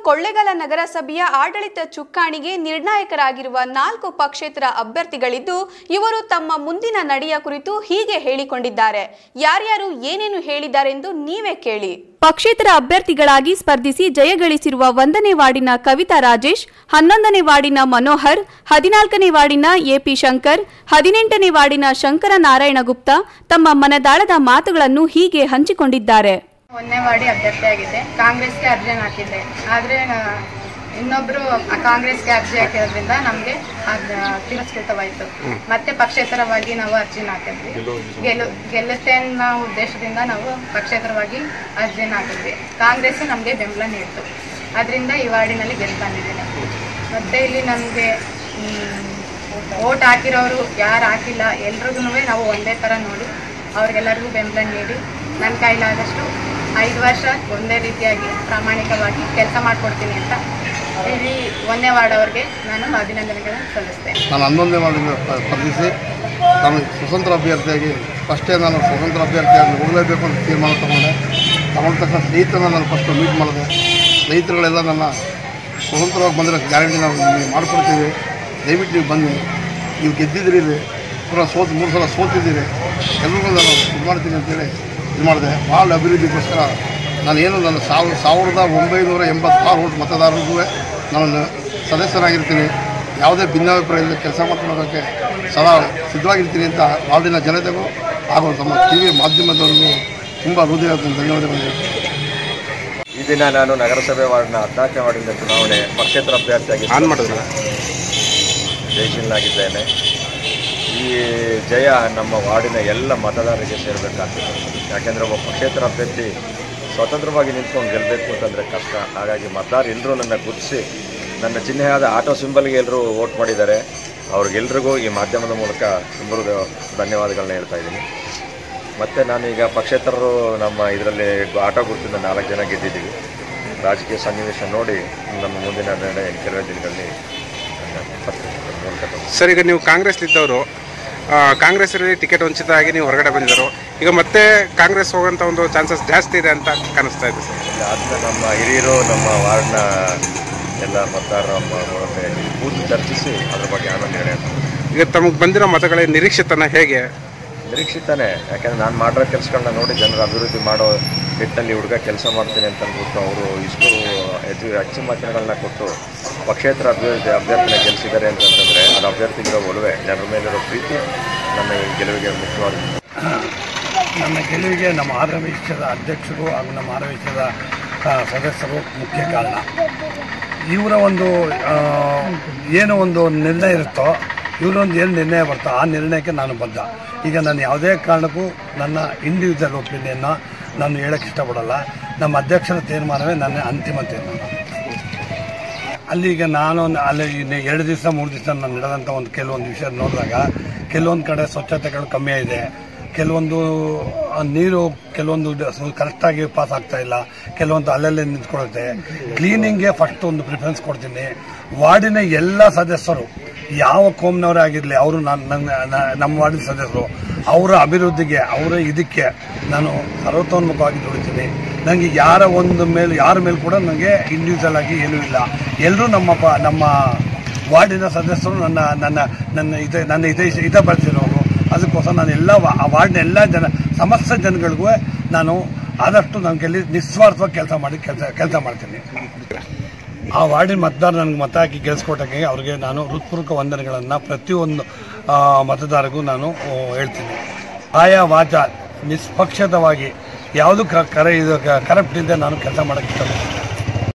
ಕೊಳ್ಳೆಗಾಲ ನಗರಸಭೆಯ ಆಡಳಿತ ಚುಕ್ಕಾಣಿಗೆ ನಿರ್ಣಾಯಕರಾಗಿರುವ ನಾಲ್ಕು ಪಕ್ಷೇತರ ಅಭ್ಯರ್ಥಿಗಳಿದ್ದು ಇವರು ತಮ್ಮ ಮುಂದಿನ ನಡೆಯ ಕುರಿತು ಹೀಗೆ ಹೇಳಿಕೊಂಡಿದ್ದಾರೆ ಯಾರ್ಯಾರು ಏನೇನು ಹೇಳಿದ್ದಾರೆಂದು ನೀವೇ ಕೇಳಿ ಪಕ್ಷೇತರ ಅಭ್ಯರ್ಥಿಗಳಾಗಿ ಸ್ಪರ್ಧಿಸಿ ಜಯಗಳಿಸಿರುವ ಒಂದನೇ ವಾರ್ಡಿನ ಕವಿತಾ ರಾಜೇಶ್ ಹನ್ನೊಂದನೇ ವಾರ್ಡಿನ ಮನೋಹರ್ ಹದಿನಾಲ್ಕನೇ ವಾರ್ಡಿನ ಎಪಿ ಶಂಕರ್ ಹದಿನೆಂಟನೇ ವಾರ್ಡಿನ ಶಂಕರ ನಾರಾಯಣ ಗುಪ್ತಾ ತಮ್ಮ ಮನದಾಳದ ಮಾತುಗಳನ್ನು ಹೀಗೆ ಹಂಚಿಕೊಂಡಿದ್ದಾರೆ ಒಂದನೇ ವಾರ್ಡಿ ಅಭ್ಯರ್ಥಿಯಾಗಿದ್ದೆ ಕಾಂಗ್ರೆಸ್ಗೆ ಅರ್ಜಿ ಹಾಕಿದ್ದೆ ಆದರೆ ಇನ್ನೊಬ್ರು ಆ ಕಾಂಗ್ರೆಸ್ಗೆ ಅರ್ಜಿ ಹಾಕಿರೋದ್ರಿಂದ ನಮಗೆ ತಿರಸ್ಕೃತವಾಯಿತು ಮತ್ತೆ ಪಕ್ಷೇತರವಾಗಿ ನಾವು ಅರ್ಜಿನ ಹಾಕಿದ್ವಿ ಗೆಲ್ಲು ಗೆಲ್ಲುತ್ತೆ ಅನ್ನೋ ಉದ್ದೇಶದಿಂದ ನಾವು ಪಕ್ಷೇತರವಾಗಿ ಅರ್ಜಿನ ಹಾಕಿದ್ವಿ ಕಾಂಗ್ರೆಸ್ ನಮಗೆ ಬೆಂಬಲ ನೀಡಿತು ಅದರಿಂದ ಈ ವಾರ್ಡಿನಲ್ಲಿ ಗೆದ್ದು ಬಂದಿದ್ದೀನಿ ಮತ್ತೆ ಇಲ್ಲಿ ನಮಗೆ ಓಟ್ ಹಾಕಿರೋರು ಯಾರು ಹಾಕಿಲ್ಲ ಎಲ್ರಿಗೂ ನಾವು ಒಂದೇ ಥರ ನೋಡಿ ಅವ್ರಿಗೆಲ್ಲರಿಗೂ ಬೆಂಬಲ ನೀಡಿ ನನ್ನ ಕೈಲಾದಷ್ಟು ಐದು ವರ್ಷ ಒಂದೇ ರೀತಿಯಾಗಿ ಪ್ರಾಮಾಣಿಕವಾಗಿ ಕೆಲಸ ಮಾಡಿಕೊಡ್ತೀನಿ ಅಂತ ಇಡೀ ಒಂದನೇ ವಾರ್ಡ್ ಅವ್ರಿಗೆ ನಾನು ಅಭಿನಂದನೆಗಳನ್ನು ಸಲ್ಲಿಸ್ತೇನೆ ನಾನು ಹನ್ನೊಂದನೇ ವಾರ್ಡಿಂದ ಸ್ಪ- ಸ್ಪರ್ಧಿಸಿ ನಾನು ಸ್ವತಂತ್ರ ಅಭ್ಯರ್ಥಿಯಾಗಿ ಫಸ್ಟೇ ನಾನು ಸ್ವತಂತ್ರ ಅಭ್ಯರ್ಥಿಯಾಗಿ ಹೋಗಲೇಬೇಕು ಅಂತ ತೀರ್ಮಾನ ತಗೊಂಡೆ ತಗೊಂಡ ತಕ್ಷಣ ಸ್ನೇಹಿತರನ್ನ ನಾನು ಫಸ್ಟ್ ಮೀಟ್ ಮಾಡಿದೆ ಸ್ನೇಹಿತರುಗಳೆಲ್ಲ ನನ್ನ ಸ್ವತಂತ್ರವಾಗಿ ಬಂದರೆ ಗ್ಯಾರಂಟಿ ನಾವು ನಿಮಗೆ ಮಾಡಿಕೊಡ್ತೀವಿ ದಯವಿಟ್ಟು ನೀವು ಬನ್ನಿ ನೀವು ಗೆದ್ದಿದ್ದೀರಿ ಇಲ್ಲಿ ಪುನಃ ಸೋತು ಮೂರು ಸಲ ಸೋತಿದ್ದೀರಿ ಎಲ್ಲರಿಗೂ ನಾನು ಇದು ಮಾಡ್ತೀನಿ ಅಂತೇಳಿ ಇದು ಮಾಡಿದೆ ಭಾಳ ಅಭಿವೃದ್ಧಿಗೋಸ್ಕರ ನಾನು ಏನು ನನ್ನ ಸಾವಿರ ಸಾವಿರದ ಒಂಬೈನೂರ ಎಂಬತ್ತಾರು ಓಟ್ ಮತದಾರರಿಗೂ ನಾನು ಸದಸ್ಯನಾಗಿರ್ತೀನಿ ಯಾವುದೇ ಭಿನ್ನಾಭಿಪ್ರಾಯದಲ್ಲಿ ಕೆಲಸ ಮಾಡ್ಕೊಳ್ಳೋದಕ್ಕೆ ಸದಾ ಸಿದ್ಧವಾಗಿರ್ತೀನಿ ಅಂತ ವಾರ್ಡಿನ ಜನತೆಗೂ ಹಾಗೂ ತಮ್ಮ ಟಿ ವಿ ಮಾಧ್ಯಮದವರಿಗೂ ತುಂಬ ಹೃದಯ ಧನ್ಯವಾದಗಳು ಹೇಳ್ತೀನಿ. ಈ ದಿನ ನಾನು ನಗರಸಭೆ ವಾರ್ಡ್ನ ಹದಿನಾಲ್ಕನೇ ವಾರ್ಡಿನ ಚುನಾವಣೆ ಪಕ್ಷೇತರ ಅಭ್ಯರ್ಥಿಯಾಗಿ ಆನ್ ಮಾಡಿದ್ರು ಜಯಶೀಲನಾಗಿದ್ದೇನೆ ಈ ಜಯ ನಮ್ಮ ವಾರ್ಡಿನ ಎಲ್ಲ ಮತದಾರರಿಗೆ ಸೇರಬೇಕಾಗ್ತದೆ ಯಾಕೆಂದರೆ ಒಬ್ಬ ಪಕ್ಷೇತರ ಅಭ್ಯರ್ಥಿ ಸ್ವತಂತ್ರವಾಗಿ ನಿಂತ್ಕೊಂಡು ಗೆಲ್ಲಬೇಕು ಅಂತಂದರೆ ಕಷ್ಟ ಹಾಗಾಗಿ ಮತದಾರ ಎಲ್ಲರೂ ನನ್ನ ಗುರುತಿಸಿ ನನ್ನ ಚಿಹ್ನೆಯಾದ ಆಟೋ ಸಿಂಬಲ್ಗೆ ಎಲ್ಲರೂ ವೋಟ್ ಮಾಡಿದ್ದಾರೆ ಅವ್ರಿಗೆಲ್ರಿಗೂ ಈ ಮಾಧ್ಯಮದ ಮೂಲಕ ತುಂಬ ಧನ್ಯವಾದಗಳನ್ನ ಹೇಳ್ತಾ ಇದ್ದೀನಿ ಮತ್ತು ನಾನೀಗ ಪಕ್ಷೇತರರು ನಮ್ಮ ಇದರಲ್ಲಿ ಆಟೋ ಗುರುತಿಂದ ನಾಲ್ಕು ಜನ ಗೆದ್ದಿದ್ದೀವಿ ರಾಜಕೀಯ ಸನ್ನಿವೇಶ ನೋಡಿ ನಮ್ಮ ಮುಂದಿನ ನಿರ್ಣಯ ಕೆಲವೇ ದಿನಗಳಲ್ಲಿ ಪತ್ರಿಕೆ ಮೂಲಕ ತಗೊಂಡು ಸರ್ ಈಗ ನೀವು ಕಾಂಗ್ರೆಸ್ಲಿದ್ದವರು ಕಾಂಗ್ರೆಸ್ಸಲ್ಲಿ ಟಿಕೆಟ್ ವಂಚಿತ ಆಗಿ ನೀವು ಹೊರಗಡೆ ಬಂದಿದ್ದರು ಈಗ ಮತ್ತೆ ಕಾಂಗ್ರೆಸ್ ಹೋಗೋಂಥ ಒಂದು ಚಾನ್ಸಸ್ ಜಾಸ್ತಿ ಇದೆ ಅಂತ ಕಾಣಿಸ್ತಾ ಇದೆ ಸರ್ ಅದನ್ನ ನಮ್ಮ ಹಿರಿಯರು ನಮ್ಮ ವಾರ್ಡ್ನ ಎಲ್ಲ ಮತದಾರರ ಮ- ಮೂಲಕ ಇಲ್ಲಿ ಕೂತು ಚರ್ಚಿಸಿ ಅದ್ರ ಬಗ್ಗೆ ಆಮೇಲೆ ನಿರ್ಣಯ ತಗೊಂಡು ಈಗ ತಮಗೆ ಬಂದಿರೋ ಮತಗಳ ನಿರೀಕ್ಷಿತನ ಹೇಗೆ ನಿರೀಕ್ಷಿತಾನೆ ಯಾಕೆಂದ್ರೆ ನಾನು ಮಾಡಿರೋ ಕೆಲಸಗಳನ್ನ ನೋಡಿ ಜನರ ಅಭಿವೃದ್ಧಿ ಮಾಡೋ ನಿಟ್ಟಿನಲ್ಲಿ ಹುಡುಗ ಕೆಲಸ ಮಾಡ್ತೀನಿ ಅಂತ ಅಂದ್ಬಿಟ್ಟು ಅವರು ಇಷ್ಟು ಹೆಚ್ಚು ಹೆಚ್ಚು ಮತಗಳನ್ನ ಕೊಟ್ಟು ಪಕ್ಷೇತರ ಅಭ್ಯರ್ಥಿ ಅಭ್ಯರ್ಥಿನ ಗೆಲ್ಲಿಸಿದ್ದಾರೆ ಅಂತಂತಂದರೆ ಅದು ಅಭ್ಯರ್ಥಿಗಿರೋ ಒಲವೇ ಜನರ ಮೇಲಿರೋ ಪ್ರೀತಿ ನನ್ನ ಈ ಗೆಲುವಿಗೆ ಮುಖ್ಯವಾದ ನನ್ನ ಗೆಲುವಿಗೆ ನಮ್ಮ ಆರವೇಶದ ಅಧ್ಯಕ್ಷರು ಹಾಗೂ ನಮ್ಮ ಆರವೇಶದ ಸದಸ್ಯರು ಮುಖ್ಯ ಕಾರಣ ಇವರ ಒಂದು ಆ, ಏನು ಒಂದು ನಿರ್ಣಯ ಇರುತ್ತೋ ಇವರೊಂದು ಏನು ನಿರ್ಣಯ ಬರ್ತೋ ಆ ನಿರ್ಣಯಕ್ಕೆ ನಾನು ಬದ್ಧ ಈಗ ನಾನು ಯಾವುದೇ ಕಾರಣಕ್ಕೂ ನನ್ನ ಇಂಡಿವಿಜುವಲ್ ಒಪಿನಿಯನ್ನ ನಾನು ಹೇಳಕ್ಕೆ ಇಷ್ಟಪಡಲ್ಲ ನಮ್ಮ ಅಧ್ಯಕ್ಷರ ತೀರ್ಮಾನವೇ ನನ್ನ ಅಂತಿಮ ತೀರ್ಮಾನ ಅಲ್ಲಿ ಈಗ ನಾನು ಅಲ್ಲಿ ಇನ್ನು ಎರಡು ದಿವಸ ಮೂರು ದಿವಸ ನಾನು ನಡೆದಂಥ ಒಂದು ಕೆಲವೊಂದು ವಿಷಯ ನೋಡಿದಾಗ ಕೆಲವೊಂದು ಕಡೆ ಸ್ವಚ್ಛತೆಗಳು ಕಮ್ಮಿ ಇದೆ ಕೆಲವೊಂದು ಆ, ನೀರು ಕೆಲವೊಂದು ಕರೆಕ್ಟಾಗಿ ಪಾಸ್ ಆಗ್ತಾ ಇಲ್ಲ ಕೆಲವೊಂದು ಅಲ್ಲಲ್ಲೇ ನಿಂತ್ಕೊಳ್ಳುತ್ತೆ ಕ್ಲೀನಿಂಗ್ಗೆ ಫಸ್ಟ್ ಒಂದು ಪ್ರಿಫರೆನ್ಸ್ ಕೊಡ್ತೀನಿ ವಾರ್ಡಿನ ಎಲ್ಲ ಸದಸ್ಯರು ಯಾವ ಕೋಮ್ನವರೇ ಆಗಿರಲಿ ಅವರು ನನ್ನ ನನ್ನ- ನಮ್ಮ ವಾರ್ಡಿನ ಸದಸ್ಯರು ಅವರ ಅಭಿವೃದ್ಧಿಗೆ ಅವರ ಇದಕ್ಕೆ ನಾನು ಸರ್ವತೋನ್ಮುಖವಾಗಿ ದುಡಿತೀನಿ ನನಗೆ ಯಾರ ಒಂದು ಮೇಲೆ ಯಾರ ಮೇಲೆ ಕೂಡ ನನಗೆ ಇಂಡಿವಿಜುವಲ್ ಆಗಿ ಏನೂ ಇಲ್ಲ ಎಲ್ಲರೂ ನಮ್ಮ ಪ- ನಮ್ಮ ವಾರ್ಡಿನ ಸದಸ್ಯರು ನನ್ನ ನನ್ನ ನನ್ನ ಇದೆ ನನ್ನ ಇದೆ ಇದ ಬಳಸಿರೋರು ಅದಕ್ಕೋಸ್ಕರ ನಾನು ಎಲ್ಲ ವಾ- ಆ ವಾರ್ಡಿನ ಎಲ್ಲ ಜನ ಸಮಸ್ತ ಜನಗಳಿಗೂ ನಾನು ಆದಷ್ಟು ನನಗೆ ನಿಸ್ವಾರ್ಥವಾಗಿ ಕೆಲಸ ಮಾಡಿ ಕೆಲಸ ಕೆಲಸ ಮಾಡ್ತೀನಿ ಆ ವಾರ್ಡಿನ ಮತದಾರ ನನಗೆ ಮತ ಹಾಕಿ ಗೆಲ್ಸ್ಕೊಟ್ಟಕ್ಕೆ ಅವ್ರಿಗೆ ನಾನು ಹೃತ್ಪೂರ್ವಕ ವಂದನೆಗಳನ್ನು ಪ್ರತಿಯೊಂದು ಆ, ಮತದಾರರಿಗೂ ನಾನು ಆ, ಹೇಳ್ತೀನಿ ಆಯಾ ವಾಚ ನಿಷ್ಪಕ್ಷತವಾಗಿ ಯಾವುದು ಕರೆ ಇದು ಕರಪ್ಟ್ ಇಲ್ಲದೆ ನಾನು ಕೆಲಸ ಮಾಡೋಕ್ಕೆ ಇಷ್ಟಪಡ್ತೀನಿ